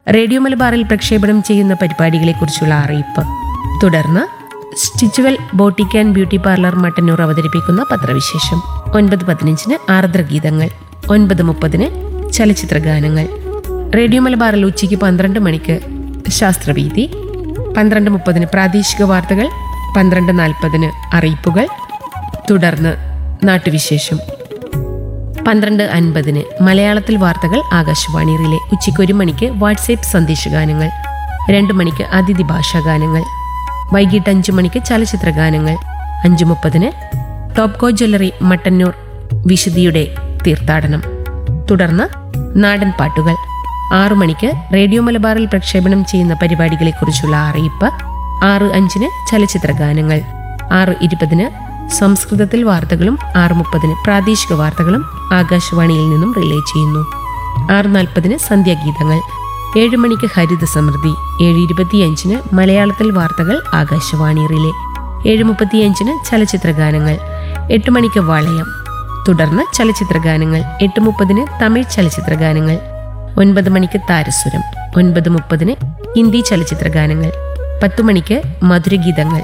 radio മലബാറിൽ പ്രക്ഷേപണം ചെയ്യുന്ന പരിപാടികളെക്കുറിച്ചുള്ള അറിയിപ്പ് തുടർന്ന് stitchual boutique and beauty parlour Mattannur അവതരിപ്പിക്കുന്ന പത്രവിശേഷം ഒൻപത് പതിനഞ്ചിന് ആർദ്രഗീതങ്ങൾ ഒൻപത് മുപ്പതിന് ചലച്ചിത്ര ഗാനങ്ങൾ റേഡിയോ മലബാറിൽ ഉച്ചയ്ക്ക് പന്ത്രണ്ട് മണിക്ക് ശാസ്ത്രവീതി പന്ത്രണ്ട് മുപ്പതിന് പ്രാദേശിക വാർത്തകൾ പന്ത്രണ്ട് നാൽപ്പതിന് അറിയിപ്പുകൾ തുടർന്ന് നാട്ടുവിശേഷം പന്ത്രണ്ട് അൻപതിന് മലയാളത്തിൽ വാർത്തകൾ ആകാശവാണി റിലേ ഉച്ചയ്ക്ക് ഒരു മണിക്ക് വാട്സേപ്പ് സന്ദേശഗാനങ്ങൾ രണ്ട് മണിക്ക് അതിഥി ഭാഷാഗാനങ്ങൾ വൈകിട്ട് അഞ്ചു മണിക്ക് ചലച്ചിത്ര ഗാനങ്ങൾ അഞ്ചു മുപ്പതിന് ടോപ്കോ ജ്വല്ലറി മട്ടന്നൂർ വിശുദ്ധിയുടെ തീർത്ഥാടനം തുടർന്ന് നാടൻ പാട്ടുകൾ ആറു മണിക്ക് റേഡിയോ മലബാറിൽ പ്രക്ഷേപണം ചെയ്യുന്ന പരിപാടികളെക്കുറിച്ചുള്ള അറിയിപ്പ് ആറ് അഞ്ചിന് ചലച്ചിത്ര ഗാനങ്ങൾ ആറ് ഇരുപതിന് സംസ്കൃതത്തിൽ വാർത്തകളും ആറ് മുപ്പതിന് പ്രാദേശിക വാർത്തകളും ആകാശവാണിയിൽ നിന്നും റിലേ ചെയ്യുന്നു ആറ് നാൽപ്പതിന് സന്ധ്യാഗീതങ്ങൾ ഏഴ് മണിക്ക് ഹരിത സമൃദ്ധി ഏഴ് ഇരുപത്തിയഞ്ചിന് മലയാളത്തിൽ വാർത്തകൾ ആകാശവാണി റിലേ ഏഴ് മുപ്പത്തിയഞ്ചിന് ചലച്ചിത്ര ഗാനങ്ങൾ എട്ട് മണിക്ക് വളയം തുടർന്ന് ചലച്ചിത്ര ഗാനങ്ങൾ എട്ട് മുപ്പതിന് തമിഴ് ചലച്ചിത്ര ഗാനങ്ങൾ ഒൻപത് മണിക്ക് താരസുരം ഒൻപത് മുപ്പതിന് ഹിന്ദി ചലച്ചിത്ര ഗാനങ്ങൾ പത്തു മണിക്ക് മധുരഗീതങ്ങൾ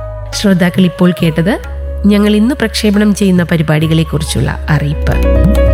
ശ്രോതാക്കൾ ഇപ്പോൾ കേട്ടത് ഞങ്ങൾ ഇന്ന് പ്രക്ഷേപണം ചെയ്യുന്ന പരിപാടികളെക്കുറിച്ചുള്ള അറിയിപ്പ്